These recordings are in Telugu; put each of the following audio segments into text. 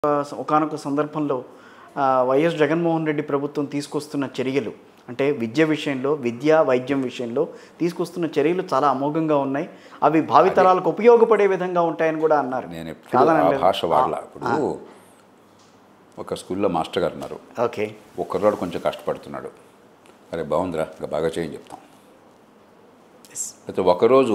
ఒకనొక సందర్భంలో ఆ, వైఎస్ జగన్మోహన్ రెడ్డి ప్రభుత్వం తీసుకొస్తున్న చర్యలు అంటే విద్య విషయంలో విద్య వైద్యం విషయంలో తీసుకొస్తున్న చర్యలు చాలా అమోఘంగా ఉన్నాయి అవి భావితరాలకు ఉపయోగపడే విధంగా ఉంటాయని కూడా అన్నారు నేను ఎప్పుడు ఆ కాదనలేదు. భాష వాడలా ఇప్పుడు ఒక స్కూల్లో మాస్టర్ గారు ఉన్నారు ఓకే ఒక్కరోడు కొంచెం కష్టపడుతున్నాడు అరే బాగుందిరా ఇంకా బాగా చేయని చెప్తాం Yes. అయితే ఒకరోజు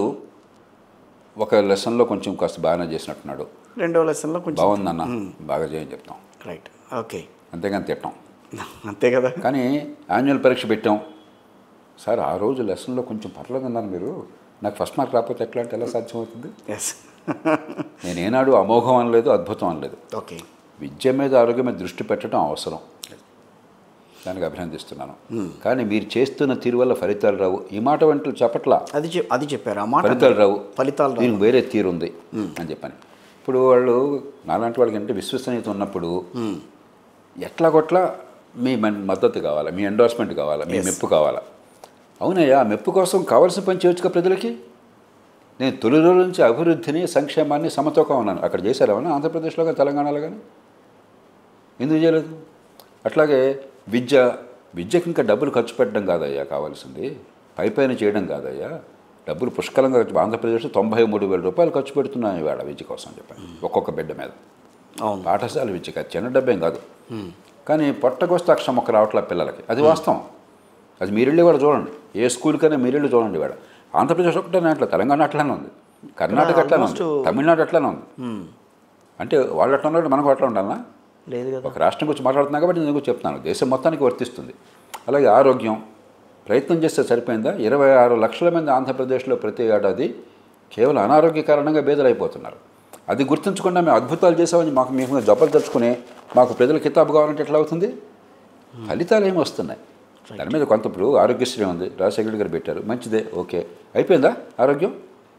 ఒక లెసన్లో కొంచెం కాస్త బాగానే చేసినట్టున్నాడు రెండో లెసన్లో కొంచెం బాగుందన్న బాగా చేయని చెప్తాం రైట్ ఓకే అంతేగాని తిట్టాం అంతే కదా కానీ యాన్యువల్ పరీక్ష పెట్టాం సార్ ఆ రోజు లెసన్లో కొంచెం పర్లేదన్నారు మీరు నాకు ఫస్ట్ మార్క్ రాకపోతే ఎట్లా అంటే ఎలా సాధ్యమవుతుంది ఎస్ నేను ఏనాడు అమోఘం అనలేదు అద్భుతం అనలేదు ఓకే విద్య మీద ఆరోగ్యం మీద దృష్టి పెట్టడం అవసరం దానికి అభినందిస్తున్నాను కానీ మీరు చేస్తున్న తీరు వల్ల ఫలితాలు రావు ఈ మాట వెంటనే చెప్పట్లా అది చెప్ అది చెప్పారు ఆ మాట ఫలితాలు రావు ఫలితాలు రావు. దీనికి వేరే తీరు ఉంది అని చెప్పని ఇప్పుడు వాళ్ళు నాలాంటి వాళ్ళకి అంటే విశ్వసనీయత ఉన్నప్పుడు ఎట్లా కొట్లా మీ మన మద్దతు కావాలా మీ ఎండోర్స్మెంట్ కావాలా మీ మెప్పు కావాలా అవునయ్యా ఆ మెప్పు కోసం కావాల్సిన పని చేయొచ్చుగా ప్రజలకి నేను తొలి రోజుల నుంచి అభివృద్ధిని సంక్షేమాన్ని సమతూకం ఉన్నాను అక్కడ చేశారు ఏమన్నా ఆంధ్రప్రదేశ్లో కానీ తెలంగాణలో కానీ ఎందుకు చేయలేదు అట్లాగే విద్య విద్యకి ఇంకా డబ్బులు ఖర్చు పెట్టడం కాదయ్యా కావాల్సింది పై పైన చేయడం కాదయ్యా డబ్బులు పుష్కలంగా ఖర్చు- ఆంధ్రప్రదేశ్లో తొంభై మూడు వేల రూపాయలు ఖర్చు పెడుతున్నాను ఇవాళ విద్య కోసం చెప్పాను ఒక్కొక్క బిడ్డ మీద అవును పాఠశాల విద్య కాదు చిన్న డబ్బేం కాదు కానీ పొట్టకొస్తే అక్షరం మొక్క రావట్లే పిల్లలకి అది వాస్తవం అది మీరెళ్ళి కూడా చూడండి ఏ స్కూల్కైనా మీరెళ్ళి చూడండి ఇవాళ ఆంధ్రప్రదేశ్ ఒకటే అట్లా తెలంగాణ అట్లానే ఉంది కర్ణాటక అట్లానే ఉంది almost- తమిళనాడు అట్లానే ఉంది అంటే వాళ్ళు అట్లా ఉన్నారు మనకు అట్లా ఉండాలనా లేదు కదా ఒక రాష్ట్రం గురించి మాట్లాడుతున్నా కాబట్టి నేను గురించి చెప్తాను దేశం మొత్తానికి వర్తిస్తుంది అలాగే ఆరోగ్యం ప్రయత్నం చేస్తే సరిపోయిందా ఇరవై ఆరు లక్షల మంది ఆంధ్రప్రదేశ్లో ప్రతి ఏడాది కేవలం అనారోగ్య కారణంగా బేదలైపోతున్నారు అది గుర్తుంచకుండా మేము అద్భుతాలు చేసామని మాకు మేము జబ్బలు తెచ్చుకుని మాకు ప్రజల కితాబు కావాలంటే ఎట్లా అవుతుంది ఫలితాలు ఏమి వస్తున్నాయి దాని మీద కొంత ఇప్పుడు ఆరోగ్యశ్రీ ఉంది రాజశేఖర్ గారు పెట్టారు మంచిదే ఓకే అయిపోయిందా ఆరోగ్యం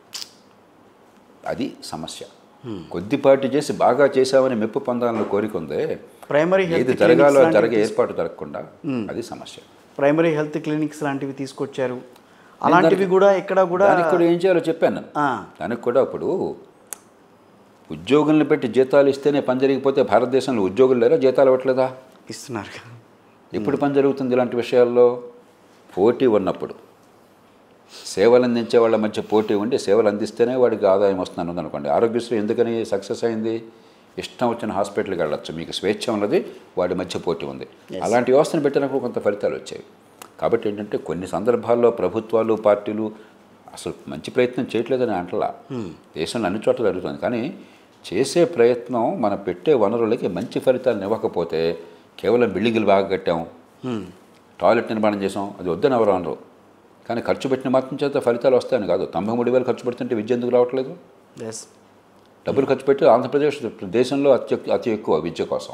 అది సమస్య కొద్దిపాటి చేసి బాగా చేసామని మెప్పు పొందాలని కోరిక ఉందే ప్రైమరీ ఏది హెల్త్ జరగాలో క్లినిక్స్ జరిగే లాంటివి ఏర్పాటు జరగకుండా అది సమస్య ప్రైమరీ హెల్త్ క్లినిక్స్ లాంటివి తీసుకొచ్చారు అలాంటివి కూడా ఎక్కడ కూడా దానికి కూడా ఏం చేయాలో చెప్పాను నేను ఆ, దానికి కూడా ఇప్పుడు ఉద్యోగులను పెట్టి జీతాలు ఇస్తేనే పని జరిగిపోతే భారతదేశంలో ఉద్యోగులు లేరా జీతాలు ఇవ్వట్లేదా ఇస్తున్నారు ఎప్పుడు పని జరుగుతుంది ఇలాంటి విషయాల్లో పోటీ ఉన్నప్పుడు సేవలు అందించే వాళ్ళ మధ్య పోటీ ఉండి సేవలు అందిస్తేనే వాడికి ఆదాయం వస్తుంది అనుకోండి ఆరోగ్యశ్రీ ఎందుకని సక్సెస్ అయింది ఇష్టం వచ్చిన హాస్పిటల్కి వెళ్ళొచ్చు మీకు స్వేచ్ఛ ఉన్నది వాడి మధ్య పోటీ ఉంది అలాంటి వ్యవస్థను పెట్టినప్పుడు కొంత ఫలితాలు వచ్చాయి కాబట్టి ఏంటంటే కొన్ని సందర్భాల్లో ప్రభుత్వాలు పార్టీలు అసలు మంచి ప్రయత్నం చేయట్లేదని అంటలా దేశంలో అన్ని చోట్ల జరుగుతుంది కానీ చేసే ప్రయత్నం మనం పెట్టే వనరులకి మంచి ఫలితాలను ఇవ్వకపోతే కేవలం బిల్డింగులు బాగా కట్టాం టాయిలెట్ నిర్మాణం చేసాం అది వద్దని ఎవరు అనరు కానీ ఖర్చు పెట్టిన మాత్రం చేత ఫలితాలు వస్తాయని కాదు తొంభై మూడు వేలు ఖర్చు పెడుతుంటే విద్య ఎందుకు రావట్లేదు ఎస్ డబ్బులు ఖర్చు పెట్టి ఆంధ్రప్రదేశ్ దేశంలో అతి అతి ఎక్కువ విద్య కోసం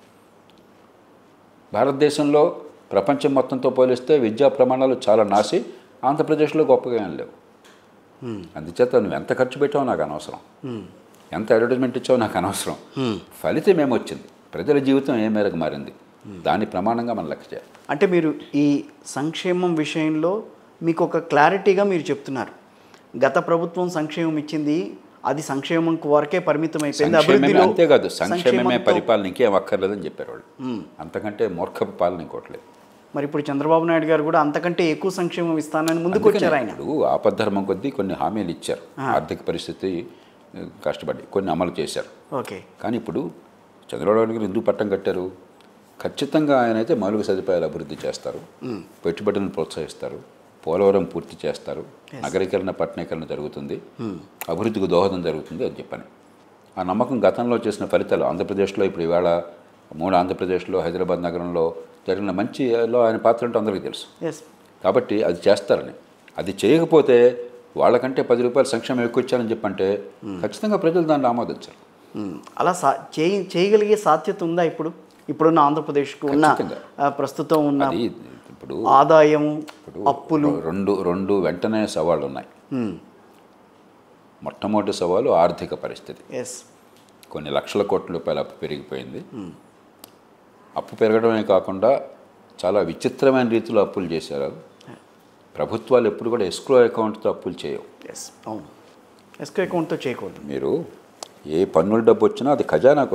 భారతదేశంలో ప్రపంచం మొత్తంతో పోలిస్తే విద్యా ప్రమాణాలు చాలా నాసి ఆంధ్రప్రదేశ్లో గొప్పగా ఏం లేవు అందుచేత నువ్వు ఎంత ఖర్చు పెట్టావో నాకు అనవసరం ఎంత అడ్వర్టైజ్మెంట్ ఇచ్చావో నాకు అనవసరం ఫలితం ఏమొచ్చింది ప్రజల జీవితం ఏ మేరకు మారింది దాని ప్రమాణంగా మనం లెక్క చేయాలి అంటే మీరు ఈ సంక్షేమం విషయంలో మీకు ఒక క్లారిటీగా మీరు చెప్తున్నారు గత ప్రభుత్వం సంక్షేమం ఇచ్చింది అది సంక్షేమం వరకే పరిమితం అయిపోయింది సంక్షేమమే అభివృద్ధిలో అంతేకాదు సంక్షేమమే సంక్షేమంతో- పరిపాలన ఇంకేం అక్కర్లేదని చెప్పారు వాళ్ళు అంతకంటే మూర్ఖపు పాలన ఇంకోట్లేదు మరి ఇప్పుడు చంద్రబాబు నాయుడు గారు కూడా అంతకంటే ఎక్కువ సంక్షేమం ఇస్తానని ముందుకు వచ్చారు ఆయన ఇప్పుడు ఆపద్ధర్మం కొద్దీ కొన్ని హామీలు ఇచ్చారు ఆర్థిక పరిస్థితి ఆ, కష్టపడి కొన్ని అమలు చేశారు ఓకే కానీ ఇప్పుడు చంద్రబాబు నాయుడు గారు ఎందుకు పట్టం కట్టారు ఖచ్చితంగా ఆయన అయితే మౌలిక సదుపాయాలు అభివృద్ధి చేస్తారు పెట్టుబడులను ప్రోత్సహిస్తారు పోలవరం పూర్తి చేస్తారు నగరీకరణ పట్టణీకరణ జరుగుతుంది అభివృద్ధికి దోహదం జరుగుతుంది అని చెప్పని ఆ నమ్మకం గతంలో చేసిన ఫలితాలు ఆంధ్రప్రదేశ్లో ఇప్పుడు ఇవాళ మూడు ఆంధ్రప్రదేశ్లో హైదరాబాద్ నగరంలో జరిగిన మంచిలో ఆయన పాత్ర అంటే అందరికీ తెలుసు ఎస్ కాబట్టి అది చేస్తారని అది చేయకపోతే వాళ్ళకంటే పది రూపాయలు సంక్షేమం ఎక్కువ ఇచ్చారని చెప్పంటే ఖచ్చితంగా ప్రజలు దాన్ని ఆమోదించారు అలా సా చేయ చేయగలిగే సాధ్యత ఉందా ఇప్పుడు ఇప్పుడున్న ఆంధ్రప్రదేశ్కు ఉన్న ఖచ్చితంగా. ఆ, ప్రస్తుతం ఉన్న అది ఇప్పుడు ఆదాయం ఇప్పుడు అప్పులు రెండు రెండు వెంటనే సవాళ్ళు ఉన్నాయి మొట్టమొదటి సవాలు ఆర్థిక పరిస్థితి ఎస్ కొన్ని లక్షల కోట్ల రూపాయల అప్పు పెరిగిపోయింది అప్పు పెరగడమే కాకుండా చాలా విచిత్రమైన రీతిలో అప్పులు చేశారు ప్రభుత్వాలు ఎప్పుడు కూడా ఎస్క్రో అకౌంట్తో అప్పులు చేయవు ఎస్ అవును ఎస్కో అకౌంట్తో చేయకూడదు మీరు ఏ పన్నుల డబ్బు వచ్చినా అది ఖజానాకు వస్తుంది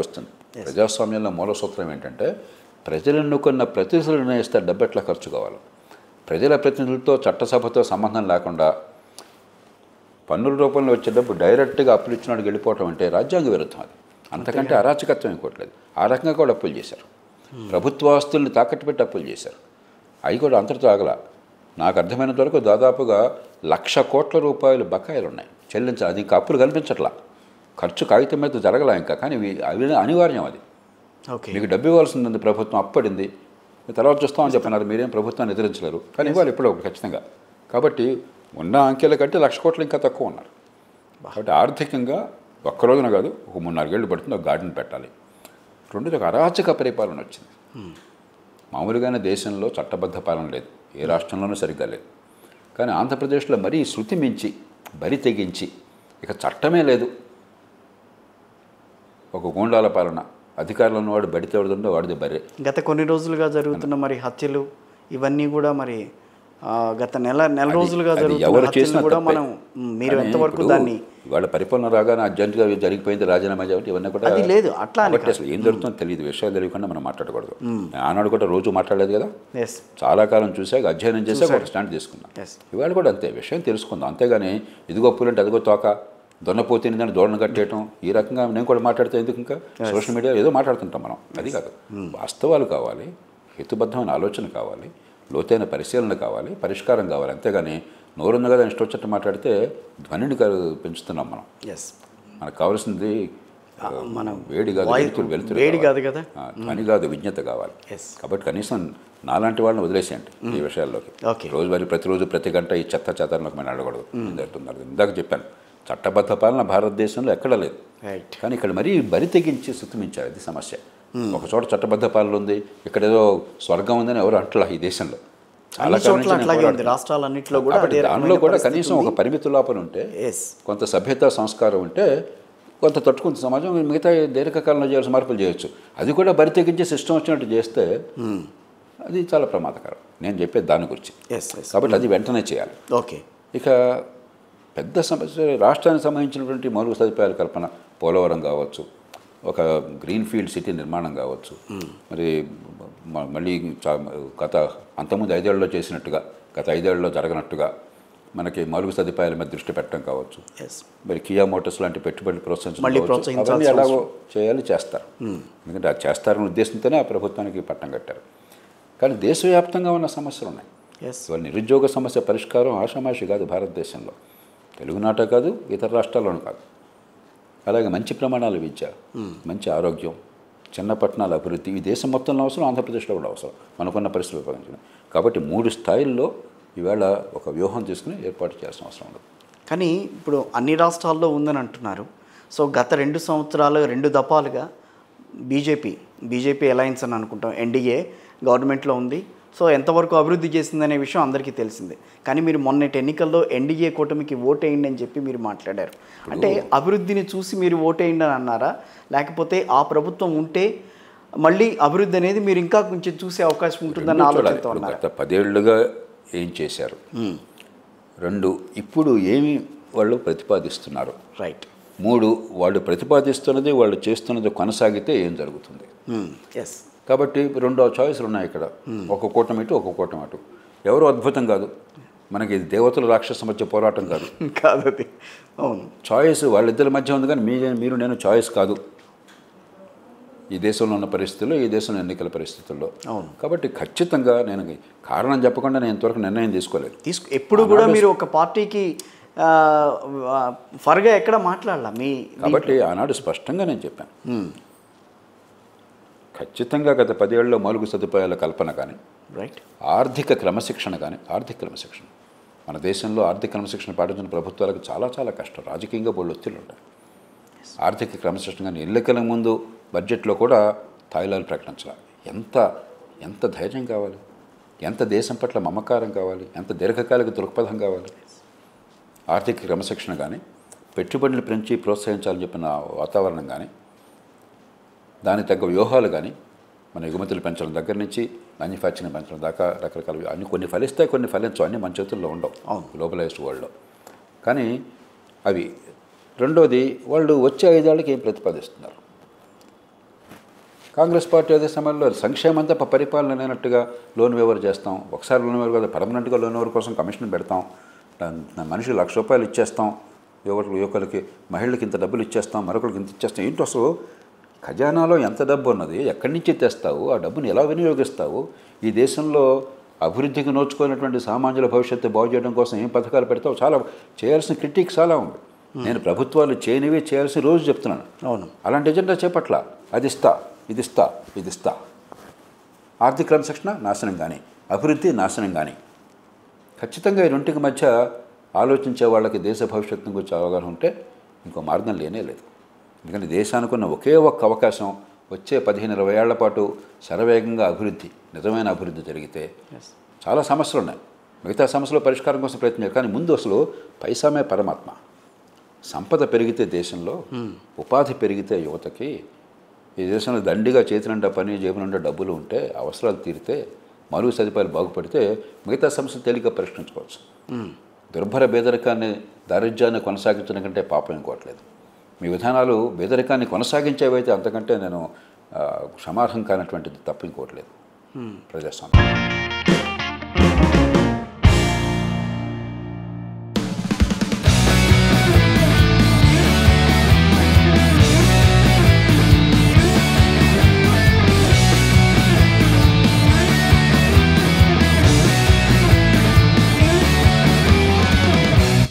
ప్రజాస్వామ్యంలో మూల సూత్రం ఏంటంటే ప్రజలు ఎన్నుకున్న ప్రతినిధులు నిర్ణయిస్తే డబ్బు ఎట్లా ఖర్చు కావాలి ప్రజల ప్రతినిధులతో చట్టసభతో సంబంధం లేకుండా పన్నుల రూపంలో వచ్చే డబ్బు డైరెక్ట్గా అప్పులు ఇచ్చినాడు వెళ్ళిపోవటం అంటే రాజ్యాంగ విరుద్ధం అది అంతకంటే అరాచకత్వం ఇంకోట్లేదు ఆ రకంగా కూడా అప్పులు చేశారు ప్రభుత్వ ఆస్తుల్ని తాకట్టు పెట్టి అప్పులు చేశారు అవి కూడా అంతటితో ఆగల నాకు అర్థమైనంత వరకు దాదాపుగా లక్ష కోట్ల రూపాయలు బకాయిలు ఉన్నాయి చెల్లించాలి అది ఇంకా అప్పులు కనిపించట్లా ఖర్చు కాగితం మీద జరగలా ఇంకా కానీ ఇవి అవి అనివార్యం అది ఓకే మీకు డబ్బు ఇవ్వాల్సింది ప్రభుత్వం అప్పడింది మీరు తర్వాత చూస్తామని చెప్పినారు మీరేం ప్రభుత్వాన్ని ఎదిరించలేరు కానీ ఇవ్వాలి ఇప్పుడు ఒకటి ఖచ్చితంగా కాబట్టి ఉన్న అంకెల కంటే లక్ష కోట్లు ఇంకా తక్కువ ఉన్నారు కాబట్టి ఆర్థికంగా ఒక్క రోజున కాదు ఒక మూడు నాలుగేళ్ళు పడుతుంది ఒక గార్డెన్ పెట్టాలి రెండోది ఒక అరాచక పరిపాలన వచ్చింది మామూలుగానే దేశంలో చట్టబద్ధ పాలన లేదు ఏ రాష్ట్రంలోనూ సరిగ్గా లేదు కానీ ఆంధ్రప్రదేశ్లో మరీ శృతి మించి బరి తెగించి ఇక చట్టమే లేదు ఒక గూండాల పాలన అధికారులు ఉన్నవాడు బడితే ఎవడుండో వాడిది బరే గత కొన్ని రోజులుగా జరుగుతున్న మరి హత్యలు ఇవన్నీ కూడా మరి ఆ, గత నెల నెల రోజులుగా అది జరుగుతున్న ఎవరు హత్యలు చేసినా కూడా తప్పే. మనం మ్, మీరు కానీ ఎంతవరకు ఇప్పుడు దాన్ని ఇవాళ పరిపాలన రాగానే అర్జెంటుగా జరిగిపోయింది రాజీనామా చేయాలి ఇవన్నీ కూడా అది లేదు అట్లా అని కాబట్టి అసలు ఏం జరుగుతుందో తెలియదు విషయాలు తెలియకుండా మనం మాట్లాడకూడదు ఆనాడు కూడా రోజు మాట్లాడలేదు కదా ఎస్ చాలా కాలం చూసాక అధ్యయనం చేశాక ఒక స్టాండ్ తీసుకున్నాం ఎస్ ఇవాళ కూడా అంతే విషయం తెలుసుకుందాం అంతేగాని ఇదిగో పూలంటే అదిగో తోక దొన్నపోతేని దాన్ని దూడను కట్టేయటం ఈ రకంగా నేను కూడా మాట్లాడితే ఎందుకు ఇంకా సోషల్ మీడియా ఏదో మాట్లాడుతుంటాం మనం అది కాదు వాస్తవాలు కావాలి హేతుబద్ధమైన ఆలోచన కావాలి లోతైన పరిశీలన కావాలి పరిష్కారం కావాలి అంతేగాని నోరుంది కదా ఇష్టం వచ్చినట్టు మాట్లాడితే ధ్వనిని కా- పెంచుతున్నాం మనం ఎస్ మనకు కావాల్సింది మనం వేడి కాదు వాయు- వెలుతురు వెలుతురు వేడి కావాలి. కాదు కదా ఆ, ధ్వని కాదు విజ్ఞత కావాలి ఎస్ కాబట్టి కనీసం నాలాంటి వాళ్ళని వదిలేసేయండి ఈ విషయాల్లోకి ఓకే. రోజువారీ ప్రతిరోజు ప్రతి గంట ఈ చెత్త చెత్తలోకి మనం అడగకూడదు ఏం జరుగుతుంది ఇందాక చెప్పాను చట్టబద్ధ పాలన భారతదేశంలో ఎక్కడా లేదు రైట్ కానీ ఇక్కడ మరీ బరి తెగించి సుతిమించారు ఇది సమస్య ఒక చోట చట్టబద్ధ పాలన ఉంది ఇక్కడ ఏదో స్వర్గం ఉందని ఎవరు అంటలా ఈ దేశంలో చాలా అన్ని కాలం చోట్ల నుంచి నేను అట్లాగే ఉంది పోరాడుతున్నా. రాష్ట్రాలన్నింటిలో కూడా కాబట్టి అదే దానిలో కూడా కనీసం ఒక పరిమితి లోపల ఉంటే ఎస్ కొంత సభ్యత సంస్కారం ఉంటే కొంత తట్టుకుంది సమాజం మిగతా దీర్ఘకాలంలో చేయాల్సిన మార్పులు చేయొచ్చు అది కూడా బరి తెగించి సిస్టమ్ వచ్చినట్టు చేస్తే అది చాలా ప్రమాదకరం నేను చెప్పేది దాని గురించి ఎస్ ఎస్ కాబట్టి అది వెంటనే చేయాలి ఓకే ఇక పెద్ద సమస్య రాష్ట్రానికి సంబంధించినటువంటి మౌలిక సదుపాయాల కల్పన పోలవరం కావచ్చు ఒక గ్రీన్ ఫీల్డ్ సిటీ నిర్మాణం కావచ్చు మరి మ- మళ్ళీ చా- గత అంతకుముందు ఐదేళ్లలో చేసినట్టుగా గత ఐదేళ్లలో జరగనట్టుగా మనకి మౌలిక సదుపాయాల మీద దృష్టి పెట్టడం కావచ్చు ఎస్ మరి కియా మోటార్స్ లాంటి పెట్టుబడులు ప్రోత్సహించడం మళ్ళీ కావచ్చు. ప్రోత్సహించాల్సిన అవన్నీ ఎలాగో చేయాలి చేస్తారు ఎందుకంటే అది చేస్తారనే ఉద్దేశంతోనే ఆ ప్రభుత్వానికి పట్టం కట్టారు కానీ దేశవ్యాప్తంగా ఉన్న సమస్యలు ఉన్నాయి ఎస్ ఇవాళ నిరుద్యోగ సమస్య పరిష్కారం ఆషామాషి కాదు భారతదేశంలో తెలుగునాట కాదు ఇతర రాష్ట్రాల్లోనూ కాదు అలాగే మంచి ప్రమాణాల విద్య మంచి ఆరోగ్యం చిన్న పట్టణాల అభివృద్ధి ఈ దేశం మొత్తంలో అవసరం ఆంధ్రప్రదేశ్లో కూడా అవసరం మనకున్న పరిస్థితులు ఉపయోగించడం కాబట్టి మూడు స్థాయిల్లో ఈవేళ ఒక వ్యూహం తీసుకుని ఏర్పాటు చేయాల్సిన అవసరం ఉంది కానీ ఇప్పుడు అన్ని రాష్ట్రాల్లో ఉందని అంటున్నారు సో గత రెండు సంవత్సరాలు రెండు దఫాలుగా బీజేపీ బీజేపీ అలయన్స్ అని అనుకుంటాం ఎన్డీఏ గవర్నమెంట్లో ఉంది సో ఎంతవరకు అభివృద్ధి చేసిందనే విషయం అందరికీ తెలిసిందే కానీ మీరు మొన్నటి ఎన్నికల్లో ఎన్డీఏ కూటమికి ఓటేయండి అని చెప్పి మీరు మాట్లాడారు అంటే అభివృద్ధిని చూసి మీరు ఓటేయండి అని అన్నారా లేకపోతే ఆ ప్రభుత్వం ఉంటే మళ్ళీ అభివృద్ధి అనేది మీరు ఇంకా కొంచెం చూసే అవకాశం ఉంటుందన్న రెండు చూడాలి. ఆలోచనతో ఇప్పుడు ఉన్నారు గత పదేళ్లుగా ఏం చేశారు రెండు ఇప్పుడు ఏమి వాళ్ళు ప్రతిపాదిస్తున్నారు రైట్ మూడు వాళ్ళు ప్రతిపాదిస్తున్నది వాళ్ళు చేస్తున్నది కొనసాగితే ఏం జరుగుతుంది ఎస్ కాబట్టి రెండు చాయిస్లు ఉన్నాయి ఇక్కడ ఒక కూటమి ఇటు ఒక కూటమి అటు ఎవరు అద్భుతం కాదు మనకి ఇది దేవతల రాక్షస మధ్య పోరాటం కాదు కాదు అది అవును చాయిస్ వాళ్ళిద్దరి మధ్య ఉంది కానీ మీ మీరు నేను చాయిస్ కాదు ఈ దేశంలో ఉన్న పరిస్థితుల్లో ఈ దేశంలో ఎన్నికల పరిస్థితుల్లో అవును. కాబట్టి ఖచ్చితంగా నేను కారణం చెప్పకుండా నేను ఇంతవరకు నిర్ణయం తీసుకోలేదు తీసుకు ఎప్పుడు కూడా మీరు ఒక పార్టీకి ఆ, ఆ, ఫర్గా ఎక్కడ మాట్లాడాల మీ కాబట్టి ఆనాడు స్పష్టంగా నేను చెప్పాను ఖచ్చితంగా గత పదేళ్లలో మౌలిక సదుపాయాల కల్పన కానీ రైట్ ఆర్థిక క్రమశిక్షణ కానీ ఆర్థిక క్రమశిక్షణ మన దేశంలో ఆర్థిక క్రమశిక్షణ పాటించిన ప్రభుత్వాలకు చాలా చాలా కష్టం రాజకీయంగా బోళ్ళు ఒత్తిళ్ళు ఉంటాయి ఆర్థిక క్రమశిక్షణ కానీ ఎన్నికల ముందు బడ్జెట్లో కూడా తాయిలాలు ప్రకటించాలి ఎంత ఎంత ధైర్యం కావాలి ఎంత దేశం పట్ల మమకారం కావాలి ఎంత దీర్ఘకాలిక దృక్పథం కావాలి ఆర్థిక క్రమశిక్షణ కానీ పెట్టుబడులు పెంచి ప్రోత్సహించాలని చెప్పిన వాతావరణం కానీ దానికి తగ్గ వ్యూహాలు కానీ మన ఎగుమతులు పెంచడం దగ్గర నుంచి మ్యానుఫ్యాక్చరింగ్ పెంచడం దాకా రకరకాల అన్ని కొన్ని ఫలిస్తాయి కొన్ని ఫలించవు అన్ని మన చేతుల్లో ఉండవు అవును. గ్లోబలైజ్డ్ వరల్డ్లో కానీ అవి రెండోది వాళ్ళు వచ్చే ఐదేళ్ళకి ఏం ప్రతిపాదిస్తున్నారు కాంగ్రెస్ పార్టీ అదే సమయంలో సంక్షేమం తప్ప పరిపాలన లేనట్టుగా లోన్ వేవర్ చేస్తాం ఒకసారి లోన్ వేవర్ కదా పర్మనెంట్గా లోన్ వేవర్ కోసం కమిషన్ పెడతాం నా మనిషి లక్ష రూపాయలు ఇచ్చేస్తాం యువకులు యువకులకి మహిళలకి ఇంత డబ్బులు ఇచ్చేస్తాం మరొకరికి ఇంత ఇచ్చేస్తాం ఏంటి అసలు ఖజానాలో ఎంత డబ్బు ఉన్నది ఎక్కడి నుంచి తెస్తావు ఆ డబ్బుని ఎలా వినియోగిస్తావు ఈ దేశంలో అభివృద్ధికి నోచుకున్నటువంటి సామాన్యుల భవిష్యత్తు బాగు చేయడం కోసం ఏం పథకాలు పెడతావు చాలా చేయాల్సిన క్రిటిక్ చాలా ఉంది నేను ప్రభుత్వాలు చేయనివి చేయాల్సిన రోజు చెప్తున్నాను అవును అలాంటి ఎజెండా చేపట్ల అది ఇస్తా ఇది ఇస్తా ఇది ఇస్తా ఆర్థిక క్రమశిక్షణ నాశనం కానీ అభివృద్ధి నాశనం కానీ ఖచ్చితంగా ఈ రెండింటికి మధ్య ఆలోచించే వాళ్ళకి దేశ భవిష్యత్తు గురించి అవగాహన ఉంటే ఇంకో మార్గం లేనే లేదు ఎందుకంటే దేశానికి ఉన్న ఒకే ఒక్క అవకాశం వచ్చే పదిహేను ఇరవై ఏళ్ల పాటు శరవేగంగా అభివృద్ధి నిజమైన అభివృద్ధి జరిగితే ఎస్ చాలా సమస్యలు ఉన్నాయి మిగతా సమస్యల పరిష్కారం కోసం ప్రయత్నం కానీ ముందు అసలు పైసామే పరమాత్మ సంపద పెరిగితే దేశంలో ఉపాధి పెరిగితే యువతకి ఈ దేశంలో దండిగా చేతి నిండా పని జేబు నిండా డబ్బులు ఉంటే అవసరాలు తీరితే మరుగు సదుపాయాలు బాగుపడితే మిగతా సమస్యలు తేలిక పరిష్కరించుకోవచ్చు దుర్భర పేదరికాన్ని దారిద్ర్యాన్ని కొనసాగించడం కంటే పాపం ఇంకోవట్లేదు మీ విధానాలు పేదరికాన్ని కొనసాగించేవైతే అంతకంటే నేను ఆ, క్షమార్హం కానటువంటిది తప్పు ఇంకోవట్లేదు ప్రజాస్వామ్యం